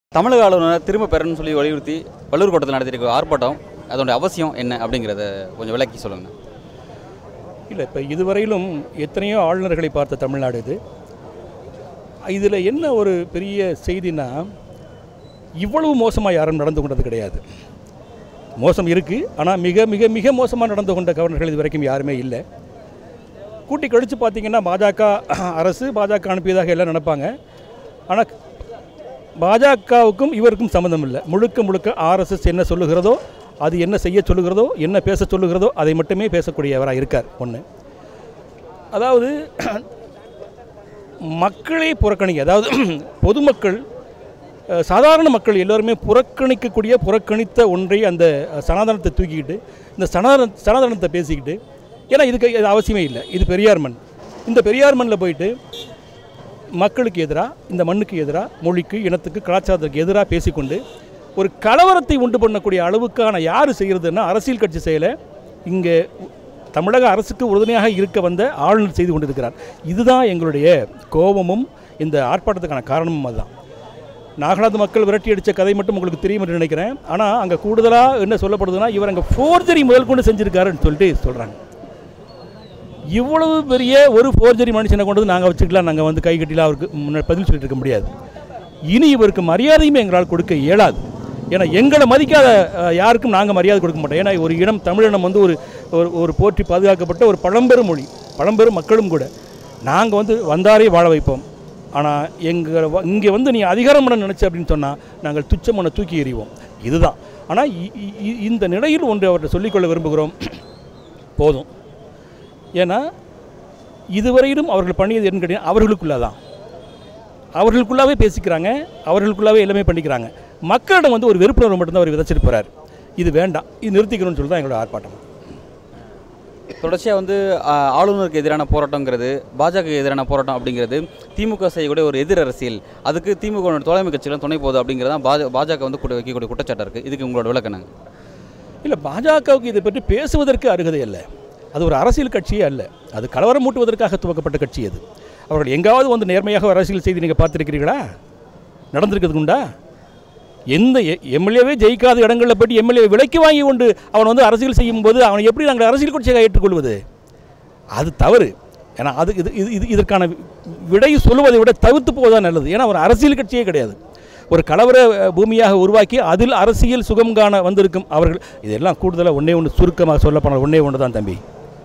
தமிழக ஆளுநரை திரும்ப பெறணும்னு சொல்லி வலியுறுத்தி வள்ளூர் கோட்டத்தில் நடத்தியிருக்க ஆர்ப்பாட்டம் அதோட அவசியம் என்ன அப்படிங்கிறத கொஞ்சம் விளக்கி சொல்லுங்கள் இல்லை இப்போ இதுவரையிலும் எத்தனையோ ஆளுநர்களை பார்த்த தமிழ்நாடு இது இதில் என்ன ஒரு பெரிய செய்தினா இவ்வளவு மோசமாக யாரும் நடந்து கொண்டது கிடையாது மோசம் இருக்குது ஆனால் மிக மிக மிக மோசமாக நடந்து கொண்ட கவர்னர்கள் இது வரைக்கும் யாருமே இல்லை கூட்டி கழித்து பார்த்தீங்கன்னா பாஜக அரசு பாஜக அனுப்பியதாக எல்லாம் நினைப்பாங்க ஆனால் பாஜகவுக்கும் இவருக்கும் சம்மந்தம் இல்லை முழுக்க முழுக்க ஆர்எஸ்எஸ் என்ன சொல்லுகிறதோ அது என்ன செய்ய சொல்லுகிறதோ என்ன பேச சொல்லுகிறதோ அதை மட்டுமே பேசக்கூடியவராக இருக்கார் ஒன்று அதாவது மக்களை புறக்கணிக்க அதாவது பொதுமக்கள் அஹ், சாதாரண மக்கள் எல்லோருமே புறக்கணிக்கக்கூடிய புறக்கணித்த ஒன்றை அந்த அஹ், சனாதனத்தை தூக்கிக்கிட்டு இந்த சனாதன சனாதனத்தை பேசிக்கிட்டு ஏன்னா இதுக்கு இது அவசியமே இல்லை இது பெரியார் மண் இந்த பெரியார் மண்ணில் போயிட்டு மக்களுக்கு எதிராக இந்த மண்ணுக்கு எதிராக மொழிக்கு இனத்துக்கு கலாச்சாரத்துக்கு எதிராக பேசிக்கொண்டு ஒரு கலவரத்தை உண்டு பண்ணக்கூடிய அளவுக்கான யார் செய்கிறதுன்னா அரசியல் கட்சி செயலை இங்கே தமிழக அரசுக்கு உறுதுணையாக இருக்க வந்த ஆளுநர் செய்து கொண்டிருக்கிறார் இதுதான் எங்களுடைய கோபமும் இந்த ஆர்ப்பாட்டத்துக்கான காரணமும் அதுதான் நாகலாந்து மக்கள் விரட்டி அடித்த கதை மட்டும் உங்களுக்கு தெரியும் என்று நினைக்கிறேன் ஆனால் அங்கே கூடுதலாக என்ன சொல்லப்படுதுன்னா இவர் அங்கே ஃபோர்ஜரி முதல் கொண்டு செஞ்சுருக்காருன்னு சொல்லிட்டு சொல்கிறாங்க இவ்வளவு பெரிய ஒரு ஃபோர்ஜரி மனுஷனை கொண்டு வந்து நாங்கள் வச்சுக்கலாம் நாங்கள் வந்து கை கட்டிலாம் அவருக்கு முன்னாடி பதில் சொல்லிட்டு இருக்க முடியாது இனி இவருக்கு மரியாதையுமே எங்களால் கொடுக்க இயலாது ஏன்னா எங்களை மதிக்காத அஹ், யாருக்கும் நாங்கள் மரியாதை கொடுக்க மாட்டோம் ஏன்னா ஒரு இனம் தமிழினம் வந்து ஒரு ஒரு ஒரு போற்றி பாதுகாக்கப்பட்ட ஒரு பழம்பெரும் மொழி பழம்பெரும் மக்களும் கூட நாங்கள் வந்து வந்தாரே வாழ வைப்போம் ஆனால் எங்கள் இங்கே வந்து நீ அதிகாரம் பண்ண நினச்ச அப்படின்னு சொன்னால் நாங்கள் துச்சமனை தூக்கி எறிவோம் இதுதான் ஆனால் இ- இ- இ- இந்த நிலையில் ஒன்று அவர்கிட்ட சொல்லிக்கொள்ள விரும்புகிறோம் போதும் ஏன்னா இதுவரையிலும் அவர்கள் பண்ணியது என்னன்னு கேட்டீங்கன்னா அவர்களுக்குள்ளே தான் அவர்களுக்குள்ளாவே பேசிக்கிறாங்க அவர்களுக்குள்ளாவே எல்லாமே பண்ணிக்கிறாங்க மக்களிடம் வந்து ஒரு வெறுப்புணர்வு மட்டும்தான் அவர் விதைச்சிட்டு போகிறார் இது வேண்டாம் இது நிறுத்திக்கணும்னு சொல்லி தான் எங்களோட ஆர்ப்பாட்டம் தொடர்ச்சியாக வந்து ஆ, ஆளுநருக்கு எதிரான போராட்டங்கிறது பாஜக எதிரான போராட்டம் அப்படிங்கிறது திமுக செய்யக்கூடிய ஒரு எதிர் அரசியல் அதுக்கு திமுக வோட தோழமை கட்சிகளும் துணை போகுது அப்படிங்கிறது தான் பாஜ பாஜக வந்து கூட வைக்கக்கூடிய குற்றச்சாட்டு இருக்குது இதுக்கு உங்களோட விளக்கணங்க இல்லை பாஜகவுக்கு இதை பற்றி பேசுவதற்கு அருகதை அல்ல அது ஒரு அரசியல் கட்சியே அல்ல அது கலவரம் மூட்டுவதற்காக துவக்கப்பட்ட கட்சி அது அவர்கள் எங்காவது வந்து நேர்மையாக ஒரு அரசியல் செய்தி நீங்கள் பார்த்துருக்கிறீர்களா நடந்திருக்கிறதுக்கு உண்டா எந்த எம்எல்ஏவே ஜெயிக்காத இடங்களில் போயிட்டு எம்எல்ஏ விலைக்கு வாங்கி கொண்டு அவன் வந்து அரசியல் செய்யும்போது அவனை எப்படி நாங்கள் அரசியல் கட்சியாக ஏற்றுக்கொள்வது அது தவறு ஏன்னா அது இது இது இது இதற்கான விடை சொல்லுவதை விட தவிர்த்து போவதுதான் நல்லது ஏன்னா ஒரு அரசியல் கட்சியே கிடையாது ஒரு கலவர அஹ், பூமியாக உருவாக்கி அதில் அரசியல் சுகம் காண வந்திருக்கும் அவர்கள் இதெல்லாம் கூடுதலாக ஒன்றே ஒன்று சுருக்கமாக சொல்லப்போனால் ஒன்றே ஒன்று தான் தம்பி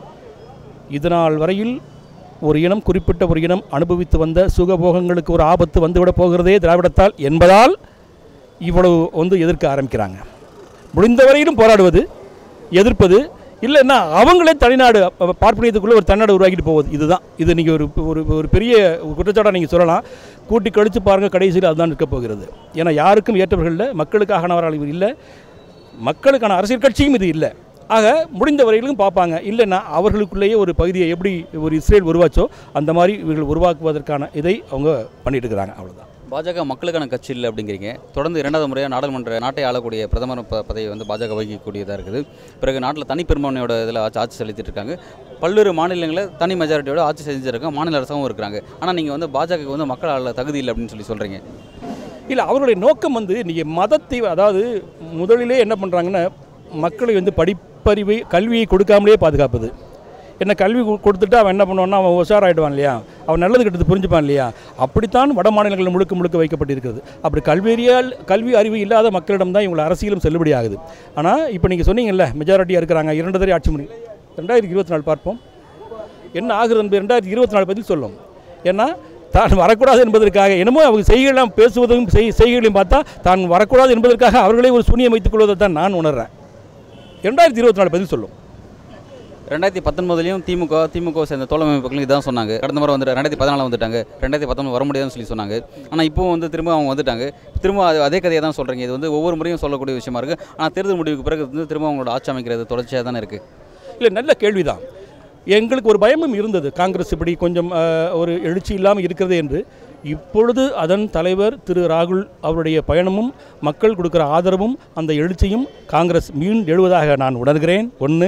இதனால் வரையில் ஒரு இனம் குறிப்பிட்ட ஒரு இனம் அனுபவித்து வந்த சுகபோகங்களுக்கு ஒரு ஆபத்து வந்துவிடப் போகிறதே திராவிடத்தால் என்பதால் இவ்வளவு வந்து எதிர்க்க ஆரம்பிக்கிறாங்க முடிந்த வரையிலும் போராடுவது எதிர்ப்பது இல்லைன்னா அவங்களே தனிநாடு அப்ப பார்ப்பனியத்துக்குள்ளே ஒரு தனிநாடு உருவாக்கிட்டு போவது இதுதான் இது நீங்கள் ஒரு ஒரு ஒரு பெரிய குற்றச்சாட்டாக நீங்கள் சொல்லலாம் கூட்டி கழித்து பாருங்கள் கடைசியில் அதுதான் இருக்க போகிறது ஏன்னா யாருக்கும் ஏற்றவர்கள் இல்லை மக்களுக்காகனவர்கள் இவர் இல்லை மக்களுக்கான அரசியல் கட்சியும் இது இல்லை ஆக முடிந்த வரையிலும் பார்ப்பாங்க இல்லைன்னா அவர்களுக்குள்ளேயே ஒரு பகுதியை எப்படி ஒரு இஸ்ரேல் உருவாச்சோ அந்த மாதிரி இவர்கள் உருவாக்குவதற்கான இதை அவங்க பண்ணிட்டு இருக்கிறாங்க அவ்வளோதான் பாஜக மக்களுக்கான கட்சி இல்லை அப்படிங்கிறீங்க தொடர்ந்து இரண்டாவது முறையாக நாடாளுமன்ற நாட்டை ஆளக்கூடிய பிரதமர் ப- பதவி வந்து பாஜக வகிக்கக்கூடியதாக இருக்குது பிறகு நாட்டில் தனிப்பெரும்பான்மையோட இதில் ஆட்சி ஆட்சி செலுத்திட்டு இருக்காங்க பல்வேறு மாநிலங்களில் தனி மெஜாரிட்டியோட ஆட்சி செஞ்சுருக்காங்க மாநில அரசாங்கம் இருக்கிறாங்க ஆனால் நீங்கள் வந்து பாஜக வந்து மக்கள் ஆள தகுதி இல்லை அப்படின்னு சொல்லி சொல்கிறீங்க இல்லை அவர்களுடைய நோக்கம் வந்து நீங்கள் மதத்தை அதாவது முதலிலே என்ன பண்ணுறாங்கன்னா மக்களை வந்து படிப்பறிவை கல்வியை கொடுக்காமலே பாதுகாப்பது என்ன கல்வி கு- கொடுத்துட்டு அவன் என்ன பண்ணுவான்னா அவன் உஷாராயிடுவான் இல்லையா அவன் நல்லது கெட்டது புரிஞ்சுப்பான் இல்லையா அப்படித்தான் வட மாநிலங்கள் முழுக்க முழுக்க வைக்கப்பட்டிருக்கிறது அப்படி கல்வியறியால் கல்வி அறிவு இல்லாத மக்களிடம் தான் இவங்களை அரசியலும் செல்லுபடி ஆகுது ஆனால் இப்போ நீங்கள் சொன்னீங்கல்ல மெஜாரிட்டியாக இருக்கிறாங்க இரண்டு தடவை ஆட்சி முடி ரெண்டாயிரத்தி இருபத்தி நாலு பார்ப்போம் என்ன ஆகுது என்பது ரெண்டாயிரத்தி இருபத்தி நாலு பதில் சொல்லும் ஏன்னா தான் வரக்கூடாது என்பதற்காக என்னமோ அவங்க செய்கையெல்லாம் பேசுவதும் செய் செய்கைகளையும் பார்த்தா தான் வரக்கூடாது என்பதற்காக அவர்களே ஒரு சூனியம் வைத்துக் கொள்வதை தான் நான் உணர்றேன் ரெண்டாயிரத்தி இருபத்தி நாலு பதில் சொல்லும் ரெண்டாயிரத்தி பத்தொன்பதுலையும் திமுக திமுக சேர்ந்த தோழமை அமைப்புகளும் இதான் சொன்னாங்க கடந்த முறை வந்து ரெண்டாயிரத்தி பதினாலு வந்துட்டாங்க ரெண்டாயிரத்தி பத்தொன்பது வர முடியாதுன்னு சொல்லி சொன்னாங்க ஆனால் இப்போ வந்து திரும்ப அவங்க வந்துட்டாங்க திரும்ப அது- அதே கதையை தான் சொல்கிறீங்க இது வந்து ஒவ்வொரு முறையும் சொல்லக்கூடிய விஷயமா இருக்குது ஆனால் தேர்தல் முடிவுக்கு பிறகு வந்து திரும்ப அவங்களோட ஆட்சி அமைக்கிறது தொடர்ச்சியாக தானே இருக்குது இல்லை நல்ல கேள்விதான் எங்களுக்கு ஒரு பயமும் இருந்தது காங்கிரஸ் இப்படி கொஞ்சம் அஹ், ஒரு எழுச்சி இல்லாமல் இருக்கிறது என்று இப்பொழுது அதன் தலைவர் திரு ராகுல் அவருடைய பயணமும் மக்கள் கொடுக்குற ஆதரவும் அந்த எழுச்சியும் காங்கிரஸ் மீண்டும் எழுவதாக நான் உணர்கிறேன் ஒன்று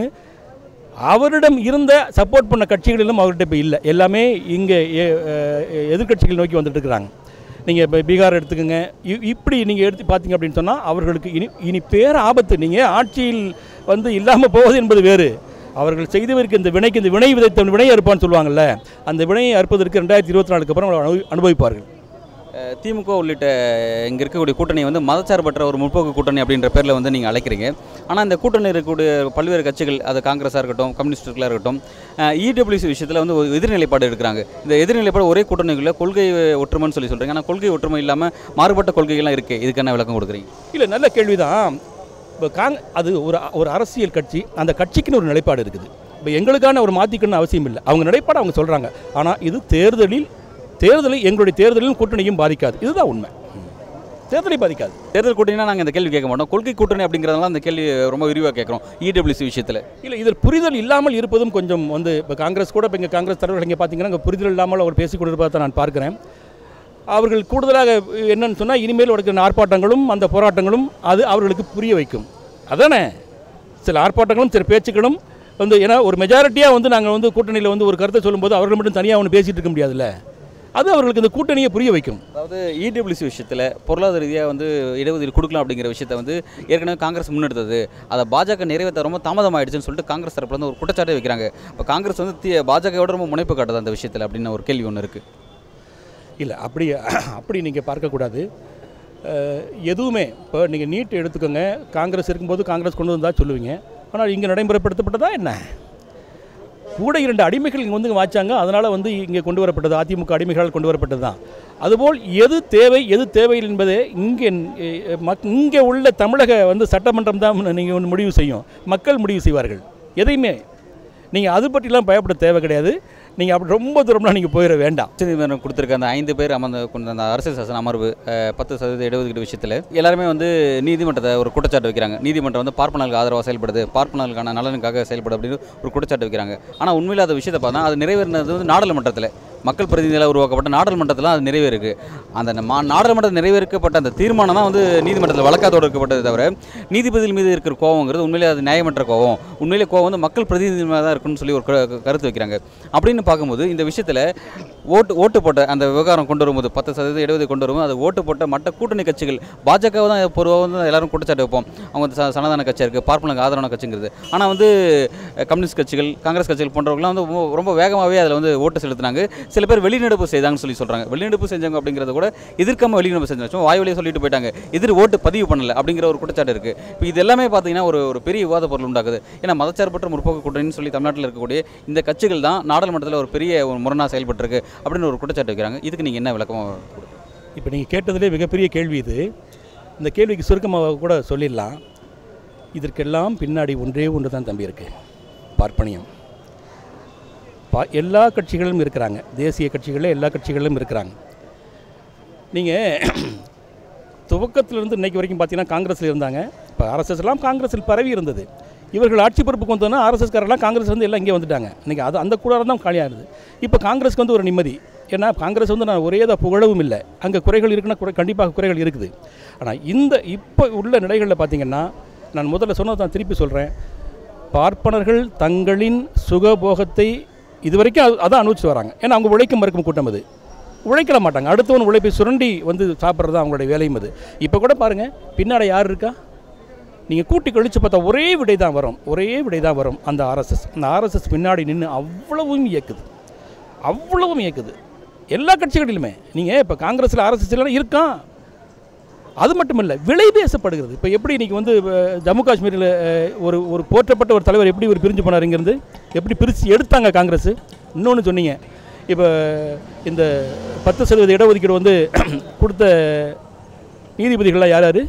அவரிடம் இருந்த சப்போர்ட் பண்ண கட்சிகளிலும் அவர்கிட்ட இப்போ இல்லை எல்லாமே இங்கே எதிர்கட்சிகள் நோக்கி வந்துட்டு இருக்கிறாங்க நீங்கள் இப்போ பீகார் எடுத்துக்கோங்க இ- இப்படி நீங்கள் எடுத்து பார்த்தீங்க அப்படின்னு சொன்னால் அவர்களுக்கு இனி இனி பேர் ஆபத்து நீங்கள் ஆட்சியில் வந்து இல்லாமல் போவது என்பது வேறு அவர்கள் செய்தவருக்கு இந்த வினைக்கு இந்த வினை விதைத்த வினை அறுப்பான்னு சொல்லுவாங்கல்ல அந்த வினையை அறுப்பதற்கு ரெண்டாயிரத்தி இருபத்தி நாலுக்கு அப்புறம் அவர்கள் அனுபவி- அனுபவிப்பார்கள் அஹ் திமுக உள்ளிட்ட இங்கே இருக்கக்கூடிய கூட்டணி வந்து மதச்சார்பற்ற ஒரு முற்போக்கு கூட்டணி அப்படின்ற பேரில் வந்து நீங்கள் அழைக்கிறீங்க ஆனால் இந்த கூட்டணி இருக்கக்கூடிய பல்வேறு கட்சிகள் அது காங்கிரஸாக இருக்கட்டும் கம்யூனிஸ்டுகளாக இருக்கட்டும் இடபிள்யூசி விஷயத்தில் வந்து ஒரு எதிர்நிலைப்பாடு எடுக்கிறாங்க இந்த எதிர்நிலைப்பாடு ஒரே கூட்டணிக்குள்ள கொள்கை ஒற்றுமைன்னு சொல்லி சொல்கிறீங்க ஆனால் கொள்கை ஒற்றுமை இல்லாமல் மாறுபட்ட கொள்கைகள்லாம் இருக்குது இதுக்கு என்ன விளக்கம் கொடுக்குறீங்க இல்லை நல்ல கேள்விதான் இப்போ காங் அது ஒரு ஒரு அரசியல் கட்சி அந்த கட்சிக்குன்னு ஒரு நிலைப்பாடு இருக்குது இப்போ எங்களுக்கான ஒரு மாற்றிக்கணும்னு அவசியம் இல்லை அவங்க நிலைப்பாடு அவங்க சொல்கிறாங்க ஆனால் இது தேர்தலில் தேர்தலில் எங்களுடைய தேர்தலில் கூட்டணியும் பாதிக்காது இதுதான் உண்மை தேர்தலை பாதிக்காது தேர்தல் கூட்டணினா நாங்கள் இந்த கேள்வி கேட்க மாட்டோம் கொள்கை கூட்டணி அப்படிங்கிறதெல்லாம் அந்த கேள்வி ரொம்ப விரிவாக கேட்குறோம் இடபிள்யூசி விஷயத்தில் இல்லை இதில் புரிதல் இல்லாமல் இருப்பதும் கொஞ்சம் வந்து இப்போ காங்கிரஸ் கூட இப்போ இங்கே காங்கிரஸ் தலைவர்கள் இங்கே பார்த்தீங்கன்னா இங்கே புரிதல் இல்லாமல் அவர் பேசிக் கொண்டிருப்பதை நான் பார்க்கிறேன் அவர்கள் கூடுதலாக என்னன்னு சொன்னால் இனிமேல் நடக்கிற ஆர்ப்பாட்டங்களும் அந்த போராட்டங்களும் அது அவர்களுக்கு புரிய வைக்கும் அதானே சில ஆர்ப்பாட்டங்களும் சில பேச்சுக்களும் வந்து ஏன்னா ஒரு மெஜாரிட்டியாக வந்து நாங்கள் வந்து கூட்டணியில் வந்து ஒரு கருத்தை சொல்லும்போது அவர்கள் மட்டும் தனியாக ஒன்று பேசிகிட்டு இருக்க முடியாதுல்ல அது அவர்களுக்கு இந்த கூட்டணியை புரிய வைக்கும் அதாவது இடபிள்யூசி விஷயத்தில் பொருளாதார ரீதியாக வந்து இடஒதுக்கீடு கொடுக்கலாம் அப்படிங்கிற விஷயத்தை வந்து ஏற்கனவே காங்கிரஸ் முன்னெடுத்தது அதை பாஜக நிறைவேற்ற ரொம்ப தாமதமாயிடுச்சுன்னு சொல்லிட்டு காங்கிரஸ் தரப்புல இருந்து ஒரு குற்றச்சாட்டை வைக்கிறாங்க இப்போ காங்கிரஸ் வந்து தி- பாஜகவோட ரொம்ப முனைப்பு காட்டுது அந்த விஷயத்தில் அப்படின்னு ஒரு கேள்வி ஒன்று இருக்குது இல்லை அப்படி அப்படி நீங்கள் பார்க்கக்கூடாது அஹ், எதுவுமே இப்போ நீங்கள் நீட் எடுத்துக்கோங்க காங்கிரஸ் இருக்கும்போது காங்கிரஸ் கொண்டு வந்தா சொல்லுவீங்க ஆனால் இங்கே நடைமுறைப்படுத்தப்பட்டதா என்ன கூட இரண்டு அடிமைகள் இங்கே வந்து வாச்சாங்க அதனால் வந்து இங்கே கொண்டு வரப்பட்டது அதிமுக அடிமைகளால் கொண்டு வரப்பட்டது தான் அதுபோல் எது தேவை எது தேவையில்லை என்பதை இங்கே அஹ், மக் இங்கே உள்ள தமிழக வந்து சட்டமன்றம் தான் நீங்கள் முடிவு செய்யும் மக்கள் முடிவு செய்வார்கள் எதையுமே நீங்கள் அது பற்றிலாம் பயப்பட தேவை கிடையாது நீங்கள் அப்படி ரொம்ப தூரம்லாம் நீங்கள் போயிட வேண்டாம் உச்சநீதிமன்றம் கொடுத்துருக்க அந்த ஐந்து பேர் அமர்ந்த கொண்ட அந்த அரசியல் சாசன அமர்வு அஹ், பத்து சதவீத இடஒதுக்கீடு விஷயத்தில் எல்லாருமே வந்து நீதிமன்றத்தை ஒரு குற்றச்சாட்டு வைக்கிறாங்க நீதிமன்றம் வந்து பார்ப்பனர்களுக்கு ஆதரவாக செயல்படுது பார்ப்பனர்களுக்கான நலனுக்காக செயல்படுது அப்படின்னு ஒரு குற்றச்சாட்டு வைக்கிறாங்க ஆனால் உண்மையில் அந்த விஷயத்தை பார்த்தா அது நிறைவேறினது வந்து நாடாளுமன்றத்தில் மக்கள் பிரதிநிதிகளால் உருவாக்கப்பட்ட நாடாளுமன்றத்தில் அது நிறைவேறுக்கு அந்த மா நாடாளுமன்றத்தில் நிறைவேற்கப்பட்ட அந்த தீர்மானம் தான் வந்து நீதிமன்றத்தில் வழக்காக தொடர்க்கப்பட்டது தவிர நீதிபதிகள் மீது இருக்கிற கோவங்கிறது உண்மையிலே அது நியாயமற்ற கோவம் உண்மையிலே கோவம் வந்து மக்கள் பிரதிநிதி மேல தான் இருக்குன்னு சொல்லி ஒரு க- கருத்து வைக்கிறாங்க அப்படின்னு பார்க்கும்போது இந்த விஷயத்தில் ஓட்டு ஓட்டு போட்ட அந்த விவகாரம் கொண்டு வரும்போது பத்து சதவீதம் எழுபது கொண்டு வரும்போது அது ஓட்டு போட்ட மற்ற கூட்டணி கட்சிகள் பாஜகவை தான் பொதுவாக வந்து எல்லாரும் குற்றச்சாட்டு வைப்போம் அவங்க வந்து ச- சனாதன கட்சியாக இருக்குது பார்ப்பனங்க ஆதரவான கட்சிங்கிறது ஆனால் வந்து அஹ், கம்யூனிஸ்ட் கட்சிகள் காங்கிரஸ் கட்சிகள் போன்றவங்களாம் வந்து ரொம்ப- ரொம்ப வேகமாகவே அதில் வந்து ஓட்டு செலுத்தினாங்க சில பேர் வெளிநடப்பு செய்தாங்கன்னு சொல்லி சொல்கிறாங்க வெளிநடப்பு செஞ்சாங்க அப்படிங்கிறத கூட எதிர்க்காம வெளிநடப்பு செஞ்சாங்க சும்மா வாய் வழியாக சொல்லிட்டு போயிட்டாங்க எதிர் ஓட்டு பதிவு பண்ணல அப்படிங்கிற ஒரு குற்றச்சாட்டு இருக்குது இப்போ இது எல்லாமே பார்த்தீங்கன்னா ஒரு ஒரு பெரிய விவாத பொருள் உண்டாக்குது ஏன்னா மதச்சார்பற்ற முற்போக்கு கூட்டணின்னு சொல்லி தமிழ்நாட்டில் இருக்கக்கூடிய இந்த கட்சிகள் தான் நாடாளுமன்றத்தில் ஒரு பெரிய ஒரு முரணாக செயல்பட்டிருக்கு அப்படின்னு ஒரு குற்றச்சாட்டு வைக்கிறாங்க இதுக்கு நீங்கள் என்ன விளக்கமாக இப்போ நீங்கள் கேட்டதிலே மிகப்பெரிய கேள்வி இது இந்த கேள்விக்கு சுருக்கமாக கூட சொல்லிடலாம் இதற்கெல்லாம் பின்னாடி ஒன்றே ஒன்று தான் தம்பி இருக்கு பார்ப்பனியம் பா எல்லா கட்சிகளிலும் இருக்கிறாங்க தேசிய கட்சிகளில் எல்லா கட்சிகளிலும் இருக்கிறாங்க நீங்கள் துவக்கத்திலிருந்து இன்னைக்கு வரைக்கும் பார்த்தீங்கன்னா காங்கிரஸில் இருந்தாங்க இப்போ ஆர்எஸ்எஸ்லாம் காங்கிரஸில் பரவி இருந்தது இவர்கள் ஆட்சி பொறுப்புக்கு வந்தோன்னா ஆர்எஸ்எஸ்காரெல்லாம் காங்கிரஸ் வந்து எல்லாம் இங்கே வந்துட்டாங்க இன்றைக்கி அது அந்த கூடாரம் தான் காலியாகுது இப்போ காங்கிரஸ்க்கு வந்து ஒரு நிம்மதி ஏன்னா காங்கிரஸ் வந்து நான் ஒரே தான் புகழவும் இல்லை அங்கே குறைகள் இருக்குன்னா குறை கண்டிப்பாக குறைகள் இருக்குது ஆனால் இந்த இப்போ உள்ள நிலைகளில் பார்த்தீங்கன்னா நான் முதல்ல சொன்னதை நான் திருப்பி சொல்கிறேன் பார்ப்பனர்கள் தங்களின் சுகபோகத்தை இதுவரைக்கும் அது அதான் அனுபவிச்சு வராங்க ஏன்னா அவங்க உழைக்கும் மறுக்கும் கூட்டம் அது உழைக்கல மாட்டாங்க அடுத்தவன் உழைப்பை சுரண்டி வந்து சாப்பிட்றது தான் அவங்களுடைய வேலையும் அது இப்போ கூட பாருங்கள் பின்னாடி யார் இருக்கா நீங்கள் கூட்டி கழித்து பார்த்தா ஒரே விடை தான் வரும் ஒரே விடை தான் வரும் அந்த ஆர்எஸ்எஸ் அந்த ஆர்எஸ்எஸ் பின்னாடி நின்று அவ்வளவும் இயக்குது அவ்வளவும் இயக்குது எல்லா கட்சிகளிலுமே நீங்கள் இப்போ காங்கிரஸில் ஆர்எஸ்எஸ் எல்லாம் இருக்கான் அது மட்டும் இல்லை விலை பேசப்படுகிறது இப்போ எப்படி இன்றைக்கி வந்து அஹ், ஜம்மு காஷ்மீரில் அஹ், ஒரு ஒரு போற்றப்பட்ட ஒரு தலைவர் எப்படி ஒரு பிரிஞ்சு போனார் இங்கேருந்து எப்படி பிரித்து எடுத்தாங்க காங்கிரஸ் இன்னொன்று சொன்னீங்க இப்போ இந்த பத்து சதவீத இடஒதுக்கீடு வந்து கொடுத்த நீதிபதிகள்லாம் யார் யார்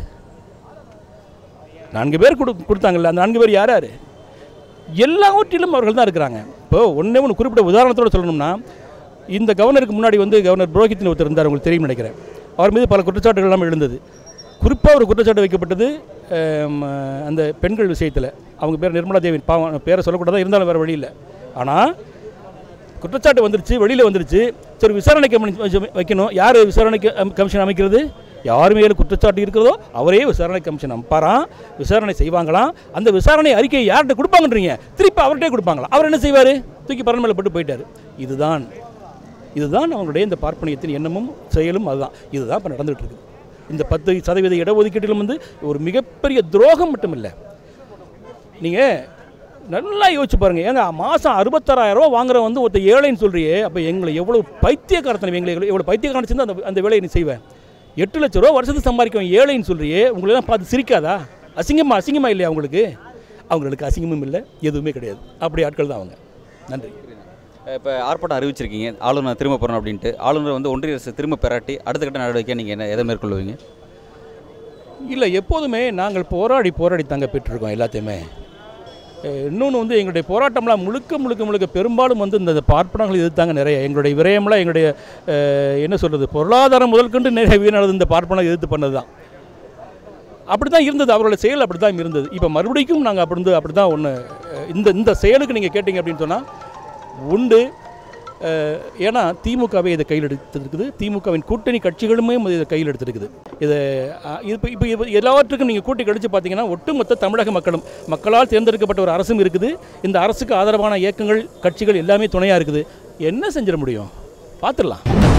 நான்கு பேர் கொடு கொடுத்தாங்கல்ல அந்த நான்கு பேர் யார் யார் எல்லாவற்றிலும் அவர்கள் தான் இருக்கிறாங்க இப்போ ஒன்றே ஒன்று குறிப்பிட்ட உதாரணத்தோடு சொல்லணும்னா இந்த கவர்னருக்கு முன்னாடி வந்து கவர்னர் புரோஹித்னு ஒருத்தர் இருந்தார் உங்களுக்கு தெரியும் நினைக்கிறேன் அவர் மீது பல குற்றச்சாட்டுகள் எல்லாம் எழுந்தது குறிப்பாக ஒரு குற்றச்சாட்டு வைக்கப்பட்டது ஆம், அந்த பெண்கள் விஷயத்தில் அவங்க பேர் நிர்மலா தேவி பாவம் பேரை சொல்லக்கூடாது இருந்தாலும் வேறு வழி இல்லை ஆனால் குற்றச்சாட்டு வந்துருச்சு வெளியில் வந்துருச்சு சரி விசாரணை கமிஷன் வைக்கணும் யார் விசாரணை க- கமிஷன் அமைக்கிறது யார் மேலே குற்றச்சாட்டு இருக்கிறதோ அவரே விசாரணை கமிஷன் அமைப்பாராம் விசாரணை செய்வாங்களாம் அந்த விசாரணை அறிக்கையை யார்கிட்ட கொடுப்பாங்கன்றீங்க திருப்பி அவர்கிட்டே கொடுப்பாங்களாம் அவர் என்ன செய்வார் தூக்கி பரன் மேலே போட்டு போயிட்டார் இதுதான் இதுதான் அவங்களுடைய இந்த பார்ப்பனியத்தின் எண்ணமும் செயலும் அதுதான் இதுதான் இப்போ நடந்துகிட்டு இருக்குது இந்த பத்து சதவீத இடஒதுக்கீட்டிலும் வந்து ஒரு மிகப்பெரிய துரோகம் மட்டும் இல்லை நீங்கள் நல்லா யோசிச்சு பாருங்கள் ஏங்க மாதம் அறுபத்தாறாயிரம் ரூபா வாங்குற வந்து ஒருத்தர் ஏழைன்னு சொல்றியே அப்போ எங்களை எவ்வளோ பைத்தியக்காரத்தனம் எங்களை எவ்வளோ- எவ்வளோ பைத்தியக்காரன் சேர்ந்து அந்த அந்த வேலையை நீ செய்வேன் எட்டு லட்ச ரூபா வருஷத்துக்கு சம்பாதிக்கும் ஏழைன்னு சொல்றியே உங்களெல்லாம் பார்த்து சிரிக்காதா அசிங்கமா அசிங்கமா இல்லையா அவங்களுக்கு அவங்களுக்கு அசிங்கமும் இல்லை எதுவுமே கிடையாது அப்படி ஆட்கள் தான் அவங்க நன்றி இப்போ ஆர்ப்பாட்டம் அறிவிச்சிருக்கீங்க ஆளுநர் திரும்ப பெறணும் அப்படின்ட்டு ஆளுநர் வந்து ஒன்றிய அரசு திரும்ப பெறாட்டி அடுத்த கட்ட நடவடிக்கை நீங்கள் என்ன எதை மேற்கொள்வீங்க இல்லை எப்போதுமே நாங்கள் போராடி போராடி தாங்க பெற்றிருக்கோம் எல்லாத்தையுமே இன்னொன்று வந்து எங்களுடைய போராட்டம்லாம் முழுக்க முழுக்க முழுக்க பெரும்பாலும் வந்து இந்த பார்ப்பனங்கள் எதிர்த்தாங்க நிறைய எங்களுடைய விரயம்லாம் எங்களுடைய அஹ், என்ன சொல்கிறது பொருளாதாரம் முதற்கொண்டு நிறைய வீணானது இந்த பார்ப்பனம் எதிர்த்து பண்ணது தான் அப்படி தான் இருந்தது அவரோட செயல் அப்படி தான் இருந்தது இப்போ மறுபடியும் நாங்கள் அப்படி இருந்து அப்படி தான் ஒன்று இந்த இந்த செயலுக்கு நீங்கள் கேட்டிங்க அப்படின்னு சொன்னால் உண்டு அஹ், ஏன்னா திமுகவே இதை கையில் எடுத்திருக்குது திமுகவின் கூட்டணி கட்சிகளுமே இதை கையில் எடுத்திருக்குது இதை அஹ், இப்போ இப்போ இது எல்லாவற்றுக்கும் நீங்கள் கூட்டி கழிச்சு பார்த்தீங்கன்னா ஒட்டுமொத்த தமிழக மக்களும் மக்களால் தேர்ந்தெடுக்கப்பட்ட ஒரு அரசும் இருக்குது இந்த அரசுக்கு ஆதரவான இயக்கங்கள் கட்சிகள் எல்லாமே துணையாக இருக்குது என்ன செஞ்சிட முடியும் பார்த்துடலாம்